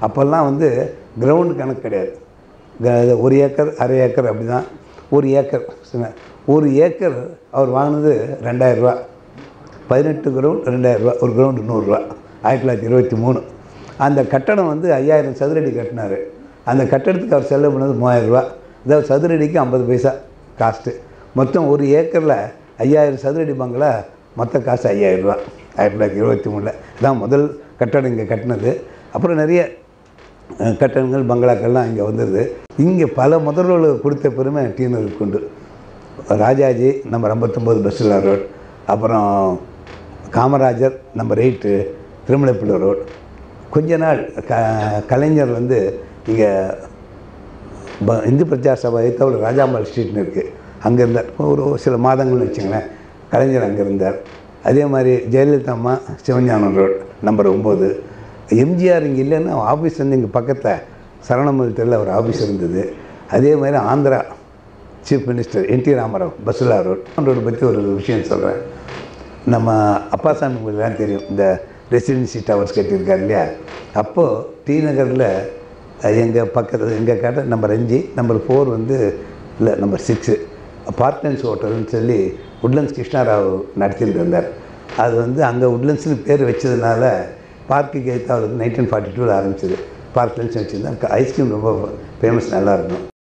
அப்போல்லாம் வந்து கிரவுண்டு கணக்கு கிடையாது க- ஒரு ஏக்கர் அரை ஏக்கர் அப்படி தான் ஒரு ஏக்கர் சின்ன ஒரு ஏக்கர் அவர் வாங்கினது ரெண்டாயிரரூவா பதினெட்டு கிரவுண்ட் ரெண்டாயிரரூவா ஒரு கிரவுண்டு நூறுரூவா ஆயிரத்தி தொள்ளாயிரத்தி இருபத்தி மூணு அந்த கட்டடம் வந்து ஐயாயிரம் சதுரடி கட்டினார் அந்த கட்டடத்துக்கு அவர் செலவு பண்ணது மூவாயிரரூவா அதாவது சதுரடிக்கு ஐம்பது பைசா காஸ்ட்டு மொத்தம் ஒரு ஏக்கரில் ஐயாயிரம் சதுரடி பங்களா மொத்த காசு ஐயாயிரரூவா ஆயிரத்தி தொள்ளாயிரத்தி இருபத்தி மூணில் இதான் முதல் கட்டடம் இங்கே கட்டினது அப்புறம் நிறைய அஹ், கட்டடங்கள் பங்களாக்கள்லாம் இங்கே வந்துடுது இங்கே பல முதல்வர்கள் கொடுத்த பெருமை டிஎன்எலுக்கு உண்டு ராஜாஜி நம்ம ஐம்பத்தொம்போது பஸ்ஸில் ரோட் அப்புறம் Kamarajar number eight Thirumalaipillai road கொஞ்ச நாள் க கலைஞர் வந்து இங்கே ப இந்து பிரஜா சபா எத்தவள் ராஜாம்பாள் ஸ்ட்ரீட்னு இருக்குது அங்கே இருந்தார் ஒரு சில மாதங்கள்னு வச்சுங்களேன் கலைஞர் அங்கே இருந்தார் அதே மாதிரி ஜெயலலிதா அம்மா சிவஞானம் ரோட் நம்பர் ஒம்பது எம்ஜிஆர் இங்கே இல்லைன்னா ஆஃபீஸ் வந்து இங்கே பக்கத்தில் சரவணமல் தெருவில் ஒரு ஆஃபீஸ் இருந்தது அதே மாதிரி Andhra chief minister N T Ramarao பசுலா ரோட் ரோடு பற்றி ஒரு விஷயம் சொல்கிறேன் நம்ம அப்பாசாமி உங்களுக்கு தான் தெரியும் இந்த ரெசிடென்சி டவர்ஸ் கட்டியிருக்காரு இல்லையா அப்போது டி நகரில் எங்கள் பக்கத்தில் எங்கள் கடை நம்பர் அஞ்சு நம்பர் ஃபோர் வந்து இல்லை நம்பர் சிக்ஸு பார்ட்னர்ஸ் ஹோட்டல்னு சொல்லி உட்லண்ட்ஸ் கிருஷ்ணாராவ் நடத்திட்டு இருந்தார் அது வந்து அங்கே உட்லண்ட்ஸ்னு பேர் வச்சதுனால பார்க்குக்கு எய்த்தாவில் நைன்டீன் ஃபார்ட்டி டூவில் ஆரம்பிச்சது பார்க்லண்ட்ஸ் வச்சுருந்தா ஐஸ்கிரீம் ரொம்ப ஃபேமஸ் நல்லாயிருக்கும்